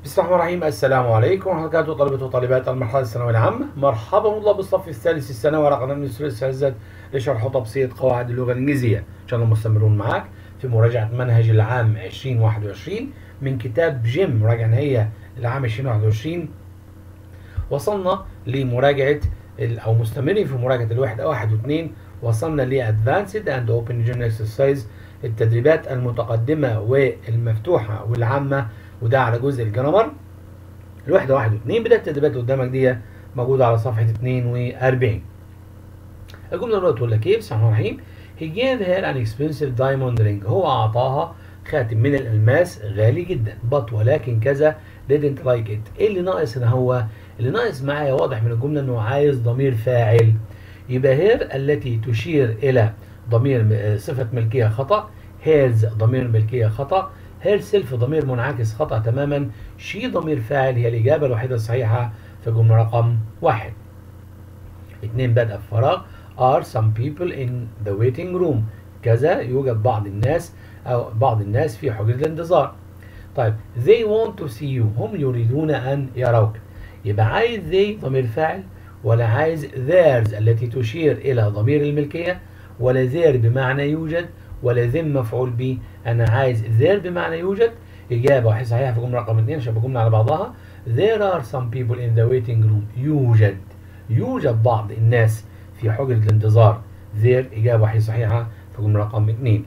بسم الله الرحمن الرحيم السلام عليكم ورحمة الله وبركاته طلبة وطالبات المرحلة الثانوية العامة مرحبا بالله بالصف الثالث الثانوي رقم من الثلاث عزت لشرح وتبسيط قواعد اللغة الإنجليزية إن شاء الله مستمرون معك في مراجعة منهج العام 2021 من كتاب جيم مراجعة هي العام 2021 وصلنا لمراجعة ال- أو مستمرين في مراجعة الوحدة واحد واثنين وصلنا ل Advanced and Open General Exercise التدريبات المتقدمة والمفتوحة والعامة وده على جزء الجرامر الوحدة واحد واثنين بداية التدريبات اللي قدامك دي موجودة على صفحة 42 الجملة الأولى تقول لك إيه بسم الله الرحمن الرحيم He gave her an expensive diamond ring هو أعطاها خاتم من الألماس غالي جدا but ولكن كذا didn't like it إيه اللي ناقص هنا هو اللي ناقص معايا واضح من الجملة إنه عايز ضمير فاعل يبقى هير التي تشير إلى ضمير م- صفة ملكية خطأ هيرز ضمير ملكية خطأ هير سيلف ضمير منعكس خطأ تماما شي ضمير فاعل هي الإجابة الوحيدة الصحيحة في جملة رقم واحد اتنين بدأ في فراغ are some people in the waiting room كذا يوجد بعض الناس أو بعض الناس في حجرة الانتظار طيب they want to see you هم يريدون أن يروك يبقى عايز they ضمير فاعل ولا عايز theirs التي تشير إلى ضمير الملكية ولا their بمعنى يوجد ولا them مفعول به أنا عايز their بمعنى يوجد إجابة واحدة صحيحة في جملة رقم اثنين عشان بجملة على بعضها there are some people in the waiting room يوجد يوجد بعض الناس في حجرة الانتظار there إجابة واحدة صحيحة في جملة رقم اثنين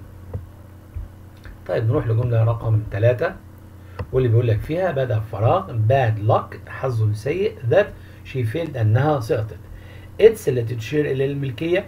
طيب نروح لجملة رقم ثلاثة واللي بيقول لك فيها بدأ فراغ bad luck حظ سيء that she failed أنها سقطت it's التي تشير إلى الملكية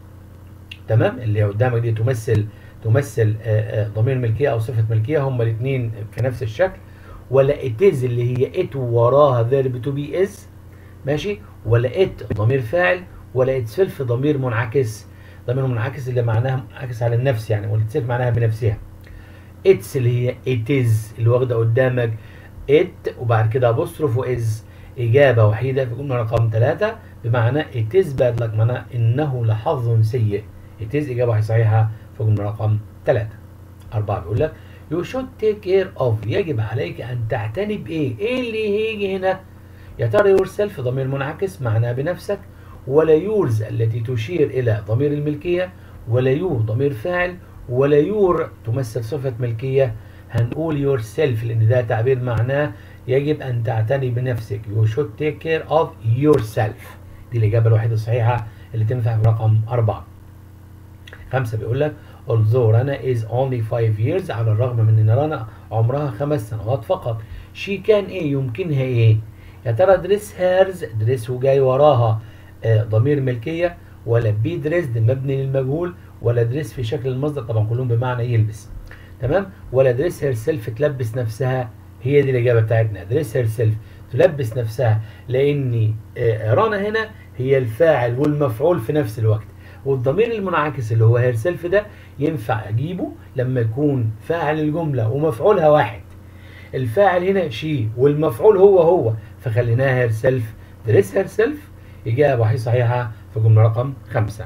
تمام اللي قدامك دي تمثل تمثل آه، آه، ضمير ملكية أو صفة ملكية هما الاثنين في نفس الشكل ولا it is اللي هي it وراها verb to be is ماشي ولا it ضمير فاعل ولا itself ضمير منعكس ضمير منعكس اللي معناها منعكس على النفس يعني والitself معناها بنفسها اتس اللي هي it is اللي واخده قدامك it وبعد كده apostrophe وإز إجابة وحيدة في جملة رقم ثلاثة بمعنى it is bad luck معناه إنه لحظ سيء it is إجابة واحدة صحيحة في جملة رقم ثلاثة أربعة بيقول لك you should take care of يجب عليك أن تعتني بإيه؟ إيه اللي هيجي هنا؟ يا ترى yourself ضمير منعكس معناه بنفسك ولا yours التي تشير إلى ضمير الملكية ولا you ضمير فاعل ولا your تمثل صفة ملكية هنقول yourself لأن ده تعبير معناه يجب أن تعتني بنفسك you should take care of yourself دي الإجابة الوحيدة الصحيحة اللي تنفع في رقم أربعة خمسة بيقول لك although رنا is only five years على الرغم من ان رنا عمرها خمس سنوات فقط she كان ايه يمكنها ايه يا ترى دريس هيرز دريس وجاي وراها آه ضمير ملكية ولا بي دريسد مبني للمجهول ولا دريس في شكل المصدر طبعا كلهم بمعنى يلبس تمام ولا دريس هير سيلف تلبس نفسها هي دي الاجابه بتاعتنا دريس هير سيلف تلبس نفسها لان آه، رنا هنا هي الفاعل والمفعول في نفس الوقت والضمير المنعكس اللي هو هير سيلف ده ينفع اجيبه لما يكون فاعل الجمله ومفعولها واحد الفاعل هنا شي والمفعول هو هو فخليناها هير سيلف دريس هير سيلف اجابه واحده صحيحه في جمله رقم خمسة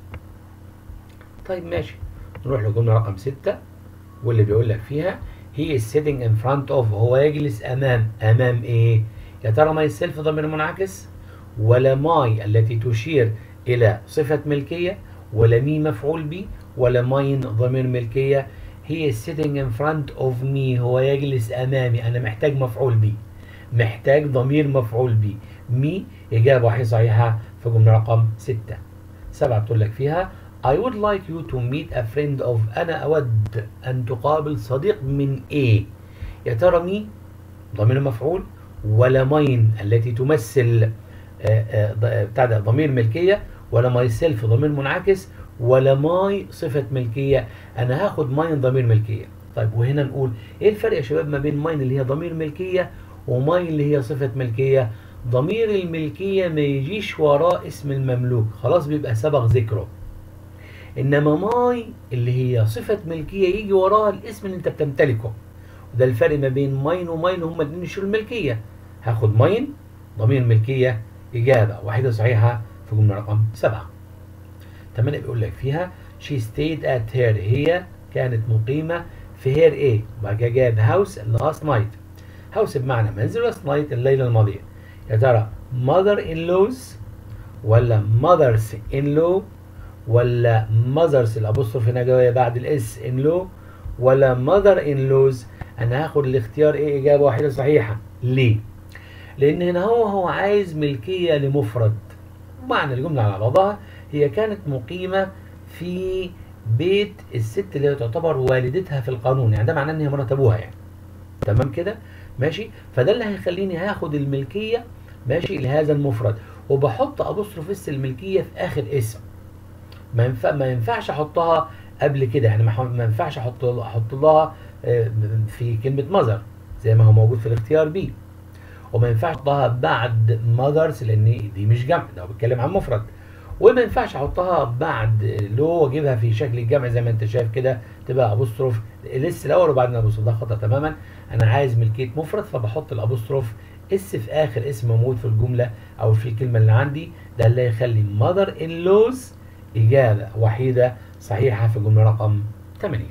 طيب ماشي نروح لجمله رقم ستة واللي بيقول لك فيها he is sitting in front of هو يجلس امام امام ايه يا ترى ماي سيلف ضمير منعكس ولا ماي التي تشير الى صفه ملكيه ولا مي مفعول به ولا ماين ضمير ملكيه he is sitting in front of me هو يجلس امامي انا محتاج مفعول به محتاج ضمير مفعول به مي اجابه واحده صحيحه في جمله رقم ستة سبعة بتقول لك فيها I would like you to meet a friend of أنا أود أن تقابل صديق من إيه يا ترى مي ضمير مفعول ولا ماين التي تمثل آه، آه، ض- بتاع ده ضمير ملكية ولا ماي سيلف ضمير منعكس ولا ماي صفة ملكية أنا هاخد ماين ضمير ملكية طيب وهنا نقول إيه الفرق يا شباب ما بين ماين اللي هي ضمير ملكية وماين اللي هي صفة ملكية ضمير الملكية ما يجيش وراه اسم المملوك خلاص بيبقى سبق ذكره انما ماي اللي هي صفة ملكية يجي وراها الاسم اللي انت بتمتلكه وده الفرق ما بين ماين وماين هما الاتنين يشيلوا الملكية هاخد ماين ضمير ملكية إجابة واحدة صحيحة في جملة رقم سبعة تمانية بيقول لك فيها she stayed at her هي كانت مقيمة في هير ايه وبعد كده جاب هاوس last night هاوس بمعنى منزل last night الليلة الماضية يا ترى mother in laws ولا mothers in law ولا mothers الابوستروف هنا جايه بعد الاس in law ولا mother in laws انا هاخد الاختيار ايه اجابه واحده صحيحه ليه لان هنا هو هو عايز ملكيه لمفرد معنى الجمله على بعضها هي كانت مقيمه في بيت الست اللي هي تعتبر والدتها في القانون يعني ده معناه ان هي مرات ابوها يعني تمام كده ماشي فده اللي هيخليني هاخد الملكيه ماشي لهذا المفرد وبحط ابوستروف اس الملكيه في اخر اسم ما ينفع ما ينفعش احطها قبل كده يعني ما ح- ما ينفعش احط احط لها آه، في كلمه ماذر زي ما هو موجود في الاختيار بي وما ينفعش احطها بعد ماذرز لان دي مش جمع ده هو بيتكلم عن مفرد وما ينفعش احطها بعد لو واجيبها في شكل الجمع زي ما انت شايف كده تبقى ابوستروف لسه الاول وبعدين ابوستروف ده خطا تماما انا عايز ملكيه مفرد فبحط الابوستروف اس في اخر اسم موجود في الجمله او في الكلمه اللي عندي ده اللي هيخلي mother in laws اجابه وحيده صحيحه في الجمله رقم 8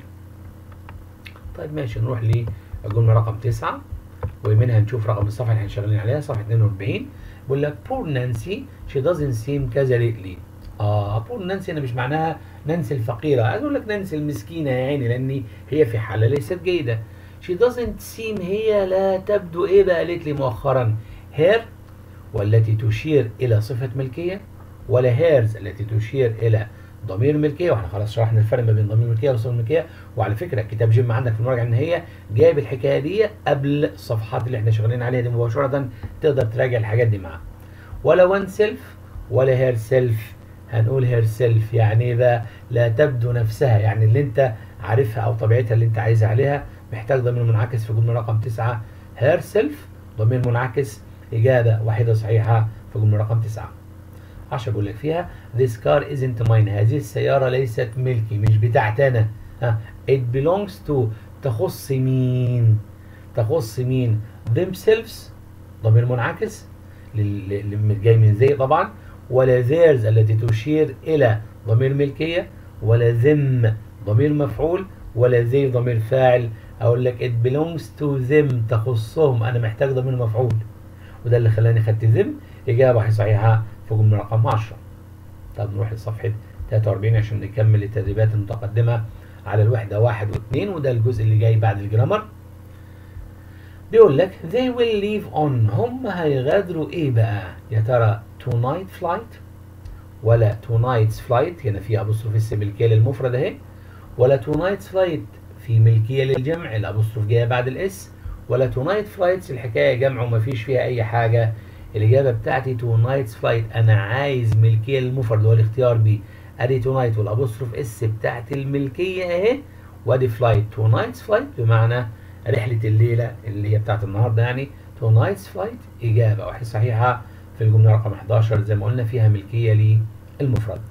طيب ماشي نروح للجمله رقم 9 ومنها نشوف رقم الصفحه اللي احنا شغالين عليها صفحه 42 بيقول لك poor نانسي she doesn't seem كذا lately اه poor نانسي انا مش معناها نانسي الفقيره عايز اقول لك نانسي المسكينه يا عيني لان هي في حاله ليست جيده she doesn't seem هي لا تبدو ايه بقى قالت لي مؤخرا her والتي تشير الى صفه ملكيه ولا هيرز التي تشير الى ضمير ملكيه واحنا خلاص شرحنا الفرق ما بين ضمير ملكيه وصفه ملكيه وعلى فكره كتاب جيم عندك في المراجعه النهائيه جايب الحكايه دي قبل الصفحات اللي احنا شغالين عليها دي مباشره تقدر تراجع الحاجات دي معاها ولا وان سيلف ولا هير سيلف هنقول هير سيلف يعني ايه بقى لا تبدو نفسها يعني اللي انت عارفها او طبيعتها اللي انت عايزها عليها محتاج ضمير منعكس في جمله رقم تسعة هير سيلف ضمير منعكس اجابه واحده صحيحه في جمله رقم تسعة 10 بيقول لك فيها this car isn't mine هذه السيارة ليست ملكي مش بتاعتي أنا ها it belongs to تخص مين تخص مين themselves ضمير منعكس لل- اللي جاي من زي طبعا ولا theirs التي تشير إلى ضمير ملكية ولا them ضمير مفعول ولا they ضمير فاعل أقول لك it belongs to them تخصهم أنا محتاج ضمير مفعول وده اللي خلاني خدت ذم إجابة صحيحة في جملة رقم 10 طب نروح لصفحة 43 عشان نكمل التدريبات المتقدمة على الوحدة واحد واثنين وده الجزء اللي جاي بعد الجرامر بيقول لك they will leave on هم هيغادروا ايه بقى يا ترى tonight flight ولا tonight's flight هنا في ابوستروف اس ملكية للمفرد اهي ولا tonight's flight في ملكية للجمع الابوستروف جاية بعد الاس ولا tonight flights الحكاية جمع ومفيش فيها اي حاجة الإجابة بتاعتي تو نايتس فلايت أنا عايز ملكية للمفرد هو الاختيار بي أدي تو نايت والأبوستروف إس بتاعت الملكية أهي وأدي فلايت تو نايتس فلايت بمعنى رحلة الليلة اللي هي بتاعت النهاردة يعني تو نايتس فلايت إجابة واحدة صحيحة في الجملة رقم 11 زي ما قلنا فيها ملكية للمفرد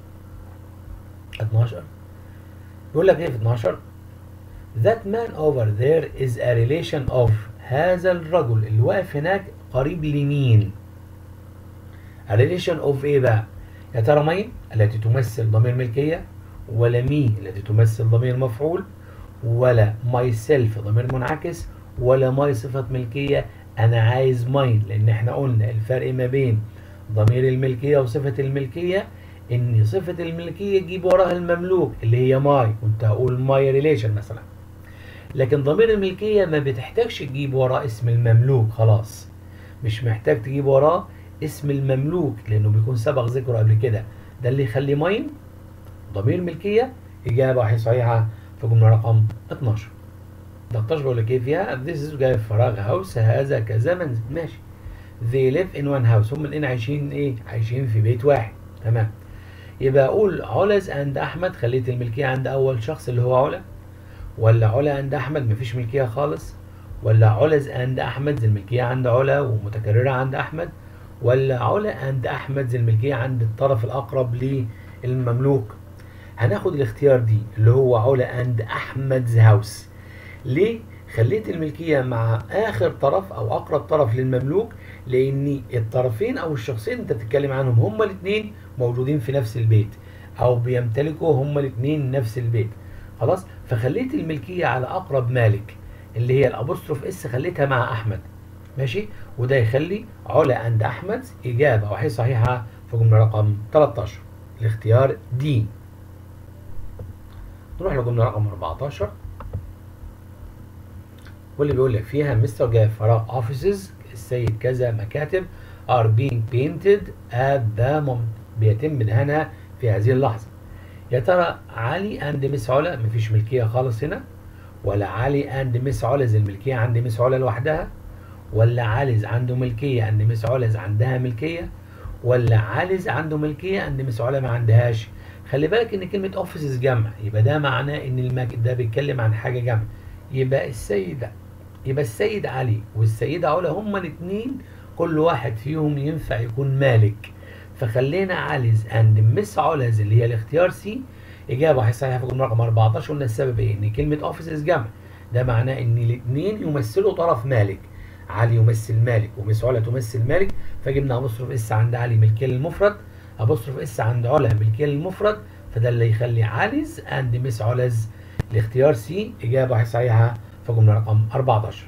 12 بيقول لك إيه في 12 That man over there is a relation of هذا الرجل اللي واقف هناك قريب لمين؟ A relation of ايه بقى؟ يا ترى مين التي تمثل ضمير ملكية ولا مي التي تمثل ضمير مفعول ولا myself ضمير منعكس ولا ماي صفة ملكية أنا عايز ماين لأن احنا قلنا الفرق ما بين ضمير الملكية وصفة الملكية إن صفة الملكية تجيب وراها المملوك اللي هي ماي كنت هقول ماي ريليشن مثلا لكن ضمير الملكية ما بتحتاجش تجيب وراه اسم المملوك خلاص مش محتاج تجيب وراه اسم المملوك لأنه بيكون سبق ذكره قبل كده ده اللي يخلي ماين ضمير ملكية إجابة واحدة صحيحة في جملة رقم 12 13 بقول لك إيه فيها This is جاي فراغ هاوس هذا كذا منزل ماشي They live in one house هم الاثنين عايشين إيه عايشين في بيت واحد تمام يبقى أقول علز عند أحمد خليت الملكية عند أول شخص اللي هو علا ولا علا عند احمد مفيش ملكيه خالص ولا علز عند احمد زي الملكيه عند علا ومتكرره عند احمد ولا علا عند احمد زي الملكيه عند الطرف الاقرب للمملوك هناخد الاختيار دي اللي هو علا عند احمد's هاوس ليه خليت الملكيه مع اخر طرف او اقرب طرف للمملوك لان الطرفين او الشخصين انت بتتكلم عنهم هما الاثنين موجودين في نفس البيت او بيمتلكوا هما الاثنين نفس البيت خلاص فخليت الملكية على أقرب مالك اللي هي الابوستروف اس خليتها مع احمد ماشي وده يخلي علا عند احمد اجابه وهي صحيحه في جمله رقم 13 الاختيار دي نروح لجمله رقم 14 واللي بيقول لك فيها مستر جاي فراغ offices السيد كذا مكاتب are being painted at the moment بيتم دهانها في هذه اللحظة يا ترى علي اند مس علا مفيش ملكية خالص هنا ولا علي اند مس علا الملكية عند مس علا لوحدها ولا عليز عنده ملكية عند مس علز عندها ملكية ولا عليز عنده ملكية عند مس علا ما عندهاش خلي بالك ان كلمة اوفيسز جمع يبقى ده معناه ان المك... ده بيتكلم عن حاجة جمع يبقى السيد يبقى السيد علي والسيدة علا هما الاثنين كل واحد فيهم ينفع يكون مالك فخلينا عليز اند مس علز اللي هي الاختيار سي اجابه هي صحيحه في الجمله رقم 14 قلنا السبب ايه؟ ان كلمه اوفيسز جمع ده معناه ان الاثنين يمثلوا طرف مالك علي يمثل مالك ومس علا تمثل مالك فجبنا ابوستروف اس عند علي ملكيه للمفرد ابوستروف اس عند علا ملكيه للمفرد فده اللي يخلي عليز اند مس علز الاختيار سي اجابه هي صحيحه في الجمله رقم 14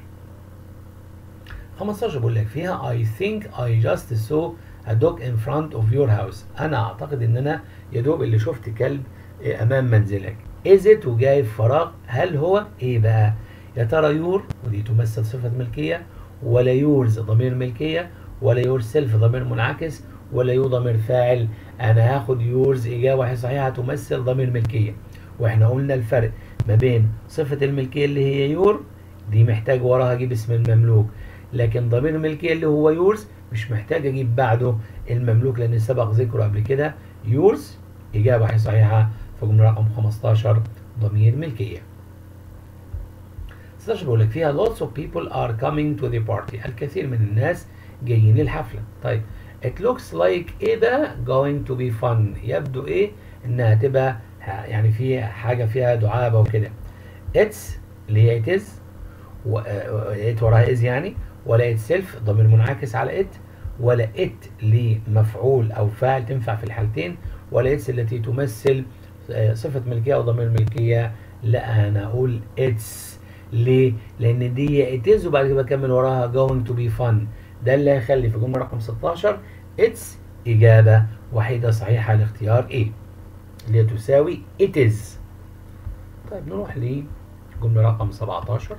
15 بيقول لك فيها I think I just saw a dog in front of your house انا اعتقد ان انا يا دوب اللي شفت كلب امام منزلك is it وجايب فراغ هل هو ايه بقى يا ترى يور ودي تمثل صفة ملكية ولا يورز ضمير ملكية ولا يور سيلف ضمير منعكس ولا يو ضمير فاعل انا هاخد يورز اجابة صحيحة تمثل ضمير ملكية واحنا قلنا الفرق ما بين صفة الملكية اللي هي يور دي محتاج وراها اجيب اسم المملوك لكن ضمير الملكية اللي هو يورز مش محتاج اجيب بعده المملوك لان سبق ذكره قبل كده يورز اجابة صحيحة في جملة رقم 15 ضمير ملكية 16 بيقول لك فيها lots of people are coming to the party الكثير من الناس جايين للحفلة طيب it looks like ايه بقى going to be fun يبدو ايه انها تبقى يعني في حاجة فيها دعابة وكده it's اللي هي it is و it وراها is يعني ولا itself ضمير منعكس على it ولا it لمفعول او فاعل تنفع في الحالتين ولا it's التي تمثل صفة ملكية او ضمير ملكية لا انا اقول it's ليه؟ لان دي it is وبعد كده بكمل وراها going to be fun ده اللي هيخلي في جملة رقم 16 it's اجابة وحيدة صحيحة لاختيار A اللي هي تساوي it is طيب نروح لجملة رقم 17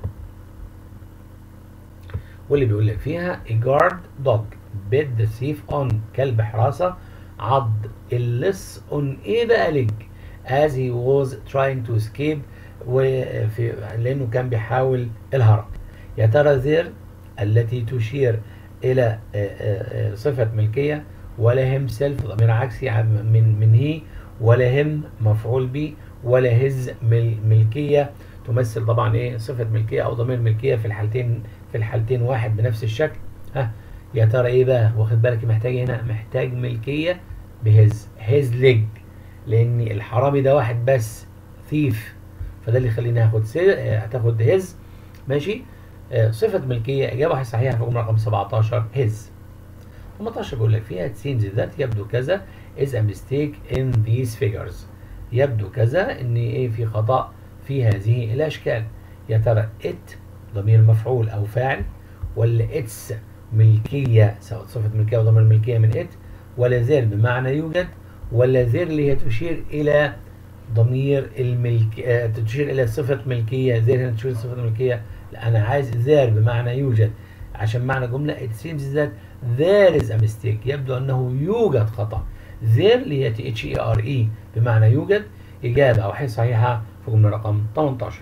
واللي بيقول لك فيها a guard dog bit the thief on كلب حراسة عض اللص on ايه بقى leg as he was trying to escape وفي لانه كان بيحاول الهرب يا ترى ذير التي تشير الى صفة ملكية ولا هم سيلف ضمير عكسي من من هي ولا هم مفعول به ولا هز ملكية تمثل طبعا ايه صفة ملكية او ضمير ملكية في الحالتين في الحالتين واحد بنفس الشكل ها يا ترى ايه بقى واخد بالك محتاج هنا محتاج ملكية بهز هز ليج لان الحرامي ده واحد بس ثيف فده اللي يخليني هاخد سي... هتاخد هز ماشي آه صفة ملكية إجابة صحيحة في جملة رقم 17 هز 18 بيقول لك فيها it seems that يبدو كذا is a mistake in these figures يبدو كذا إن إيه في خطأ في هذه الأشكال يا ترى it ضمير مفعول أو فاعل ولا its ملكية سواء صفة ملكية أو ضمير ملكية من it ولا ذير بمعنى يوجد ولا ذير اللي هي تشير إلى ضمير الملك آه تشير الى صفه ملكيه ذير هنا تشير صفه ملكيه لا انا عايز ذير بمعنى يوجد عشان معنى جمله it seems that there is a mistake يبدو انه يوجد خطا ذير اللي هي تي اتش اي ار اي بمعنى يوجد اجابه او حين صحيحه في جمله رقم 18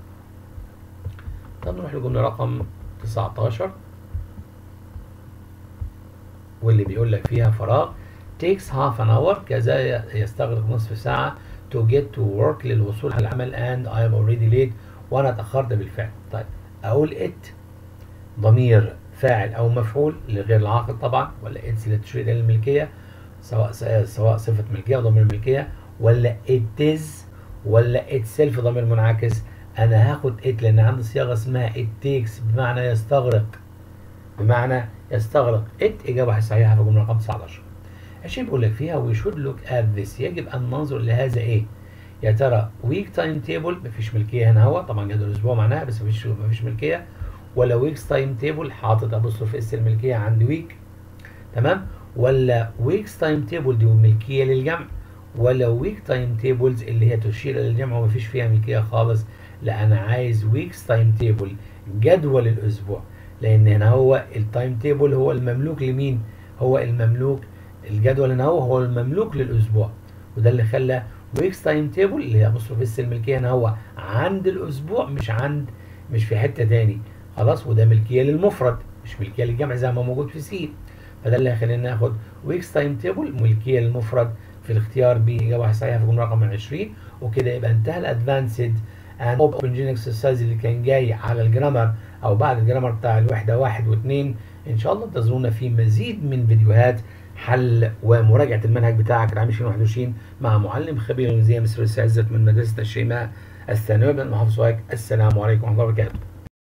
طب نروح لجمله رقم 19 واللي بيقول لك فيها فراغ takes half an hour كذا يستغرق نصف ساعه to get to work للوصول على العمل and I am already late وانا اتاخرت بالفعل طيب اقول it ضمير فاعل او مفعول لغير العاقل طبعا ولا it's اللي تشير الى الملكيه سواء سواء صفه ملكيه او ضمير ملكيه ولا it is ولا itself ضمير منعكس انا هاخد it لان عندي صياغه اسمها it takes بمعنى يستغرق بمعنى يستغرق it اجابه صحيحه في الجمله رقم 19 عشان بيقول لك فيها we should look at this يجب أن ننظر لهذا إيه؟ يا ترى ويك تايم تيبل مفيش ملكيه هنا هو طبعا جدول الاسبوع معناها بس مفيش مفيش ملكيه ولا ويكس تايم تيبل حاطط ابوستروف اس الملكيه عند ويك تمام ولا ويكس تايم تيبل دي ملكيه للجمع ولا ويك تايم تيبلز اللي هي تشير للجمع ومفيش فيها ملكيه خالص لا انا عايز ويكس تايم تيبل جدول الاسبوع لان هنا هو التايم تيبل هو المملوك لمين هو المملوك الجدول هنا هو هو المملوك للاسبوع وده اللي خلى ويكس تايم تيبل اللي هي مصروف اس الملكيه هنا هو عند الاسبوع مش عند مش في حته تاني خلاص وده ملكيه للمفرد مش ملكيه للجمع زي ما موجود في سي فده اللي هيخلينا ناخد ويكس تايم تيبل ملكيه للمفرد في الاختيار ب اجابه صحيحه في الجمله رقم 20 وكده يبقى انتهى الادفانسد اند اوبن جين اكسرسايز اللي كان جاي على الجرامر او بعد الجرامر بتاع الوحده واحد واثنين ان شاء الله انتظرونا في مزيد من فيديوهات حل ومراجعه المنهج بتاعك العام 2021 مع معلم خبير الانجليزيه مستر عزت من مدرسه الشيماء الثانويه بن محافظ السلام عليكم ورحمه الله وبركاته